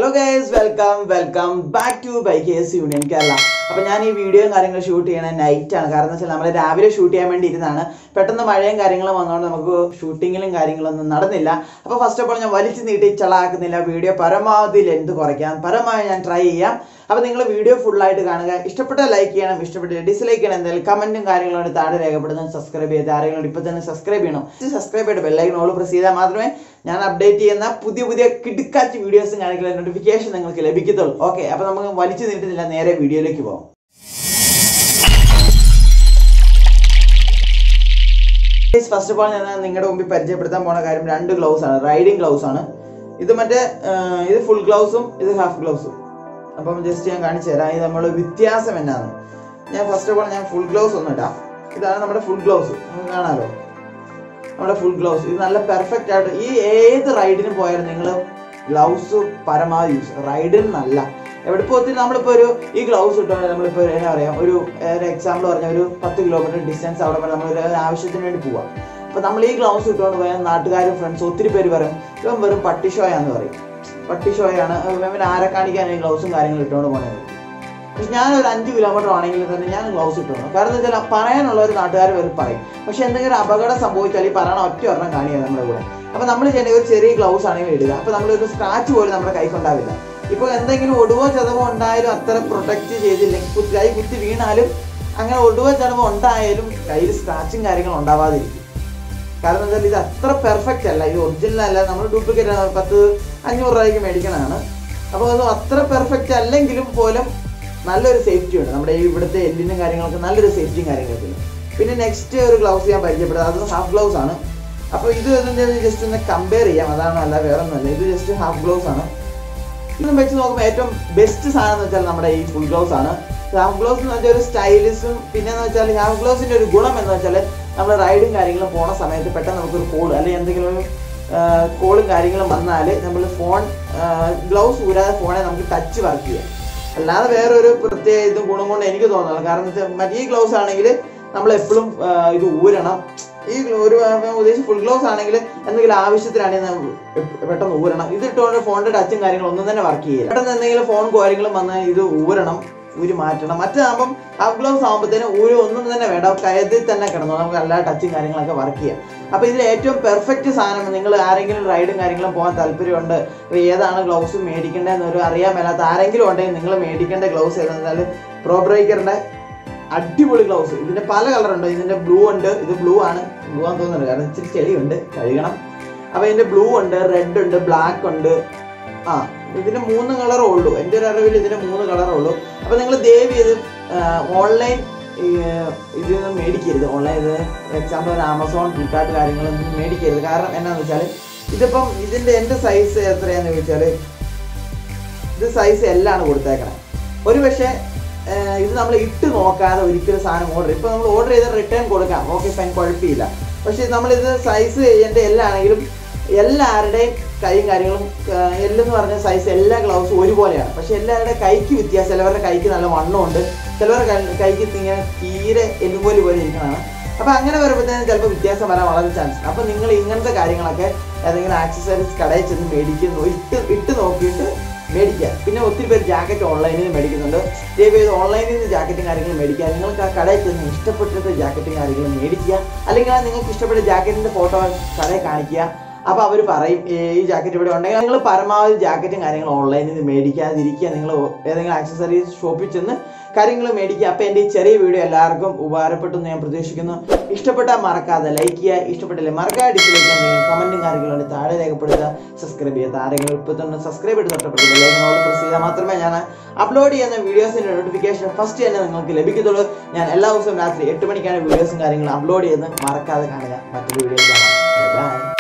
guys welcome welcome back to bikers union Kerala അപ്പൊ ഞാൻ ഈ വീഡിയോയും കാര്യങ്ങളും ഷൂട്ട് ചെയ്യണ നൈറ്റ് ആണ് കാരണം വെച്ചാൽ നമ്മൾ രാവിലെ ഷൂട്ട് ചെയ്യാൻ വേണ്ടി ഇരുന്നാണ് പെട്ടെന്ന് മഴയും കാര്യങ്ങളും വന്നുകൊണ്ട് നമുക്ക് ഷൂട്ടിങ്ങിലും കാര്യങ്ങളൊന്നും നടന്നില്ല അപ്പൊ ഫസ്റ്റ് ഓഫ് ഓൾ ഞാൻ വലിച്ചു നീട്ടി ചളാക്കുന്നില്ല വീഡിയോ പരമാവധി ലെന്ത് കുറയ്ക്കാൻ പരമാവധി ഞാൻ ട്രൈ ചെയ്യാം അപ്പൊ നിങ്ങൾ വീഡിയോ ഫുൾ ആയിട്ട് കാണുക ഇഷ്ടപ്പെട്ട ലൈക്ക് ചെയ്യണം ഇഷ്ടപ്പെട്ട ഡിസ്ലൈക്ക് ചെയ്യണം എന്തെങ്കിലും കമന്റും കാര്യങ്ങളും താഴെ രേഖപ്പെടുന്നത് സബ്സ്ക്രൈബ് ചെയ്ത് ആരെങ്കിലും ഇപ്പൊ തന്നെ സബ്സ്ക്രൈബ് ചെയ്യണം സബ്സ്ക്രൈബ് ചെയ്ത് ബെല്ലൈക്കൻ ഓൾ പ്രസ് ചെയ്താൽ മാത്രമേ ഞാൻ അപ്ഡേറ്റ് ചെയ്യുന്ന പുതിയ പുതിയ കിടുക്കാച്ച് വീഡിയോസും കാണിക്കുന്ന നോട്ടിഫിക്കേഷൻ നിങ്ങൾക്ക് ലഭിക്കത്തുള്ളൂ ഓക്കെ അപ്പൊ നമുക്ക് വലിച്ചു നീട്ടുന്നില്ല നേരെ വീഡിയോയിലേക്ക് പോകാം ഫസ്റ്റ് ഓഫ് ഓൾ ഞാൻ നിങ്ങളുടെ മുമ്പിൽ പരിചയപ്പെടുത്താൻ പോണ കാര്യം രണ്ട് ഗ്ലൗസ് ആണ് റൈഡിങ് ഗ്ലൗസ് ആണ് ഇത് മറ്റേ ആ, ഇത് ഫുൾ ഗ്ലൗസും ഇത് ഹാഫ് ഗ്ലൗസും അപ്പം ജസ്റ്റ് ഞാൻ കാണിച്ചു തരാം ഇത് നമ്മൾ വ്യത്യാസം എന്നാണ് ഞാൻ ഫസ്റ്റ് ഓഫ് ഓൾ ഞാൻ ഫുൾ ഗ്ലൗസ് ഒന്നും ഇടാം ഇതാണ് നമ്മുടെ ഫുൾ ഗ്ലൗസ് നിങ്ങൾക്ക് കാണാമല്ലോ നമ്മുടെ ഫുൾ ഗ്ലൗസ് ഇത് നല്ല പെർഫെക്റ്റ് ആയിട്ട് ഈ ഏത് റൈഡിന് പോയാലും നിങ്ങൾ ഗ്ലൗസ് പരമാവധി യൂസ് റൈഡിന് നല്ല എവിടെ പോയി നമ്മളിപ്പോൾ ഒരു ഈ ഗ്ലൗസ് ഇട്ടാൽ നമ്മളിപ്പോൾ എന്നാ പറയാ ഒരു ഒരു എക്സാമ്പിൾ പറഞ്ഞ ഒരു പത്ത് കിലോമീറ്റർ ഡിസ്റ്റൻസ് അവിടെ വരെ നമ്മൾ ഒരു ആവശ്യത്തിന് വേണ്ടി പോവാം അപ്പൊ നമ്മൾ ഈ ഗ്ലൗസ് ഇട്ടുകൊണ്ട് പോയാൽ നാട്ടുകാരും ഫ്രണ്ട്സ് ഒത്തിരി പേര് പറയും ഇവൻ വെറും പട്ടിഷോയാന്ന് പറയും പട്ടിഷോയാണ് ഇവൻ ആരെ കാണിക്കാൻ ഈ ഗ്ലൗസും കാര്യങ്ങളും ഇട്ടുകൊണ്ട് പോകണത് പക്ഷെ ഞാൻ ഒരു അഞ്ച് കിലോമീറ്റർ ആണെങ്കിൽ തന്നെ ഞാൻ ഗ്ലൗസ് ഇട്ടോണം കാരണം എന്താ വെച്ചാൽ പറയാനുള്ള ഒരു നാട്ടുകാർ വരും പറയും പക്ഷെ എന്തെങ്കിലും അപകടം സംഭവിച്ചാൽ ഈ പറയണ ഒറ്റ ഒരെണ്ണം കാണിയാണ് നമ്മുടെ കൂടെ അപ്പൊ നമ്മൾ ചെയ്യേണ്ട ഒരു ചെറിയ ഗ്ലൗസ് ആണെങ്കിൽ ഇടുക അപ്പൊ നമ്മളൊരു സ്ക്രാച്ച് പോലും നമ്മുടെ കൈക്കൊണ്ടാവില്ല ഇപ്പൊ എന്തെങ്കിലും ഒടുവോ ചതവോ ഉണ്ടായാലും അത്ര പ്രൊട്ടക്ട് ചെയ്തില്ലെങ്കിൽ കുത്തി- കൈ കുത്തി വീണാലും അങ്ങനെ ഒടുവോ ചതവോ ഉണ്ടായാലും കയ്യിൽ സ്ക്രാച്ചും കാര്യങ്ങളും ഉണ്ടാവാതിരിക്കും കാരണം എന്താ ഇത് അത്ര പെർഫെക്റ്റ് അല്ല ഇത് ഒറിജിനൽ അല്ല നമ്മൾ ഡ്യൂപ്ലിക്കേറ്റ് പത്ത് അഞ്ഞൂറ് രൂപയ്ക്ക് മേടിക്കണതാണ് അപ്പോൾ അത് അത്ര പെർഫെക്റ്റ് അല്ലെങ്കിലും പോലും നല്ലൊരു സേഫ്റ്റി ഉണ്ട് നമ്മുടെ ഈ ഇവിടുത്തെ എല്ലിനും കാര്യങ്ങളൊക്കെ നല്ലൊരു സേഫ്റ്റിയും കാര്യങ്ങളൊക്കെ ഉണ്ട് പിന്നെ നെക്സ്റ്റ് ഒരു ഗ്ലൗസ് ഞാൻ പരിചയപ്പെടുന്നത് അത് ഹാഫ് ഗ്ലൗസ് ആണ് അപ്പോൾ ഇത് ജസ്റ്റ് ഒന്ന് കമ്പയർ ചെയ്യാം അതാണ് അല്ല വേറെ ഒന്നുമല്ല ഇത് ജസ്റ്റ് ഹാഫ് ഗ്ലൗസ് ആണ് ഇതും വെച്ച് നോക്കുമ്പോൾ ഏറ്റവും ബെസ്റ്റ് സാധനം എന്ന് വെച്ചാൽ നമ്മുടെ ഈ ഫുൾ ഗ്ലൗസ് ആണ് ഹാഫ് ഗ്ലൗസ് എന്ന് വെച്ചാൽ ഒരു സ്റ്റൈലിഷും പിന്നെ എന്ന് വെച്ചാൽ ഹാഫ് ഗ്ലൗസിന്റെ ഒരു ഗുണം എന്ന് വെച്ചാൽ നമ്മൾ റൈഡും കാര്യങ്ങളും പോണ സമയത്ത് പെട്ടെന്ന് നമുക്കൊരു കോൾ അല്ലെങ്കിൽ എന്തെങ്കിലും ഒരു കോളും കാര്യങ്ങളും വന്നാൽ നമ്മൾ ഫോൺ ഗ്ലൗസ് ഊരാതെ ഫോണെ നമുക്ക് ടച്ച് വർക്ക് ചെയ്യാം അല്ലാതെ വേറൊരു പ്രത്യേക ഇത് ഗുണം കൊണ്ട് എനിക്ക് തോന്നുന്നില്ല കാരണം എന്ന് വെച്ചാൽ മറ്റേ ഈ ഗ്ലൗസ് ആണെങ്കിൽ നമ്മൾ എപ്പോഴും ഇത് ഊരണം ഈ ഗ്ലോ- ഒരു ഞാൻ ഉദ്ദേശിച്ച് ഫുൾ ഗ്ലൗസ് ആണെങ്കിൽ എന്തെങ്കിലും ആവശ്യത്തിനാണെങ്കിൽ നമ്മൾ എപ്പ- പെട്ടെന്ന് ഊരണം ഇത് ഇട്ടുകൊണ്ട് ഫോണിന്റെ ടച്ചും കാര്യങ്ങളും ഒന്നും തന്നെ വർക്ക് ചെയ്യില്ല പെട്ടെന്ന് എന്തെങ്കിലും ഫോൺ കാര്യങ്ങളും വന്നാൽ ഇത് ഊരണം ഊരി മാറ്റണം മറ്റാകുമ്പം ഹാഫ് ഗ്ലൗസ് ആകുമ്പോഴത്തേനും ഊരി ഒന്നും തന്നെ വേണ്ട കയത്തിൽ തന്നെ കിടന്നു നമുക്ക് എല്ലാ ടച്ചും കാര്യങ്ങളൊക്കെ വർക്ക് ചെയ്യാം അപ്പൊ ഇതിൽ ഏറ്റവും പെർഫെക്റ്റ് സാധനം നിങ്ങൾ ആരെങ്കിലും റൈഡും കാര്യങ്ങളും പോകാൻ താല്പര്യമുണ്ട് അപ്പൊ ഏതാണ് ഗ്ലൗസ് മേടിക്കേണ്ടതെന്ന് ഒരു അറിയാൻ മേലാത്ത ആരെങ്കിലും ഉണ്ടെങ്കിൽ നിങ്ങൾ മേടിക്കേണ്ട ഗ്ലൗസ് ഏതെന്ന് വെച്ചാൽ പ്രോ ബ്രേക്കറിന്റെ അടിപൊളി ഗ്ലൗസ് ഇതിന്റെ പല കളർ ഉണ്ട് ഇതിന്റെ ബ്ലൂ ഉണ്ട് ഇത് ബ്ലൂ ആണ് ബ്ലൂ ആണെന്ന് തോന്നുന്നുണ്ട് കാരണം ഇച്ചിരി ചെളിയുണ്ട് കഴുകണം അപ്പൊ ഇതിന്റെ ബ്ലൂ ഉണ്ട് റെഡ് ഉണ്ട് ബ്ലാക്ക് ഉണ്ട് ആ ഇതിന് മൂന്ന് കളറേ ഉള്ളൂ എൻ്റെ ഒരു അറിവിൽ ഇതിന് മൂന്ന് കളറേ ഉള്ളൂ അപ്പൊ നിങ്ങൾ ദയവ് ചെയ്ത് ഓൺലൈൻ ഇതൊന്നും മേടിക്കരുത് ഓൺലൈൻ ഇത് എക്സാമ്പിൾ ഒരു ആമസോൺ ഫ്ലിപ്കാർട്ട് കാര്യങ്ങളൊന്നും മേടിക്കരുത് കാരണം എന്നാന്ന് വെച്ചാൽ ഇതിപ്പം ഇതിന്റെ എൻ്റെ സൈസ് എത്രയാന്ന് ചോദിച്ചാൽ ഇത് സൈസ് എല്ലാണ് കൊടുത്തേക്കണേ ഒരു പക്ഷേ ഏഹ്, ഇത് നമ്മൾ ഇട്ട് നോക്കാതെ ഒരിക്കലും സാധനം ഓർഡർ ഇപ്പൊ നമ്മൾ ഓർഡർ ചെയ്ത് റിട്ടേൺ കൊടുക്കാം ഓക്കെ ഫൈൻ കുഴപ്പമില്ല പക്ഷേ നമ്മളിത് സൈസ് എൻ്റെ എല്ലാണെങ്കിലും എല്ലാവരുടെയും കൈയും കാര്യങ്ങളും ഏഹ്, എല്ലെന്ന് പറഞ്ഞ സൈസ് എല്ലാ ഗ്ലൗസും ഒരുപോലെയാണ് പക്ഷെ എല്ലാവരുടെ കൈക്ക് വ്യത്യാസം ചിലവരുടെ കൈക്ക് നല്ല വണ്ണമുണ്ട് ചിലവരുടെ കൈ- കൈക്ക് ഇങ്ങനെ തീരെ എല്ലുപോലെ പോലെ ഇരിക്കണതാണ് അപ്പൊ അങ്ങനെ വരുമ്പോഴത്തേനും ചിലപ്പോൾ വ്യത്യാസം വരാൻ വളരെ ചാൻസ് അപ്പൊ നിങ്ങൾ ഇങ്ങനത്തെ കാര്യങ്ങളൊക്കെ ഏതെങ്കിലും ആക്സസറീസ് കടയിൽ ചെന്ന് മേടിക്കുന്നു ഇട്ട് ഇട്ട് നോക്കിയിട്ട് മേടിക്കുക പിന്നെ ഒത്തിരി പേര് ജാക്കറ്റ് ഓൺലൈനിൽ നിന്ന് മേടിക്കുന്നുണ്ട് ദയവ് ചെയ്ത് ഓൺലൈനിൽ നിന്ന് ജാക്കറ്റും കാര്യങ്ങളും മേടിക്കുക നിങ്ങൾക്ക് ആ കടയിൽ ചെന്ന് ഇഷ്ടപ്പെട്ട ജാക്കറ്റും കാര്യങ്ങളും മേടിക്കുക അല്ലെങ്കിൽ ആ നിങ്ങൾക്ക് ഇഷ്ടപ്പെട്ട ജാക്കറ്റിന്റെ ഫോട്ടോ കടയിൽ കാണിക്കുക അപ്പൊ അവർ പറയും "ഏ, ഈ ജാക്കറ്റ് ഇവിടെ ഉണ്ടെങ്കിൽ നിങ്ങൾ പരമാവധി ജാക്കറ്റും കാര്യങ്ങളും ഓൺലൈനിൽ നിന്ന് മേടിക്കാതിരിക്കുക നിങ്ങൾ ഏതെങ്കിലും ആക്സസറീസ് ഷോപ്പിൽ ചെന്ന് കാര്യങ്ങൾ മേടിക്കുക അപ്പൊ എൻ്റെ ഈ ചെറിയ വീഡിയോ എല്ലാവർക്കും ഉപകാരപ്പെട്ടു എന്ന് ഞാൻ പ്രതീക്ഷിക്കുന്നു ഇഷ്ടപ്പെട്ടാൽ മറക്കാതെ ലൈക്ക് ചെയ്യുക ഇഷ്ടപ്പെട്ടില്ലേ മറക്കാതെ ഡിസ്ലൈക്ക് ചെയ്യാൻ കമന്റും കാര്യങ്ങളും താഴെ രേഖപ്പെടുത്തുക സബ്സ്ക്രൈബ് ചെയ്യുക ആരെങ്കിലും ഇപ്പോൾ തന്നെ സബ്സ്ക്രൈബ് ചെയ്ത് തൊട്ടപ്പെടുക ലൈക്കിനോട് പ്രസ് ചെയ്താൽ മാത്രമേ ഞാൻ അപ്ലോഡ് ചെയ്യുന്ന വീഡിയോസിന്റെ നോട്ടിഫിക്കേഷൻ ഫസ്റ്റ് തന്നെ നിങ്ങൾക്ക് ലഭിക്കത്തുള്ളൂ ഞാൻ എല്ലാ ദിവസവും രാത്രി എട്ട് മണിക്കാണ് വീഡിയോസും കാര്യങ്ങളും അപ്ലോഡ് ചെയ്യുന്നത് മറക്കാതെ കാണുക മറ്റൊരു വീഡിയോ കാണാം ബൈ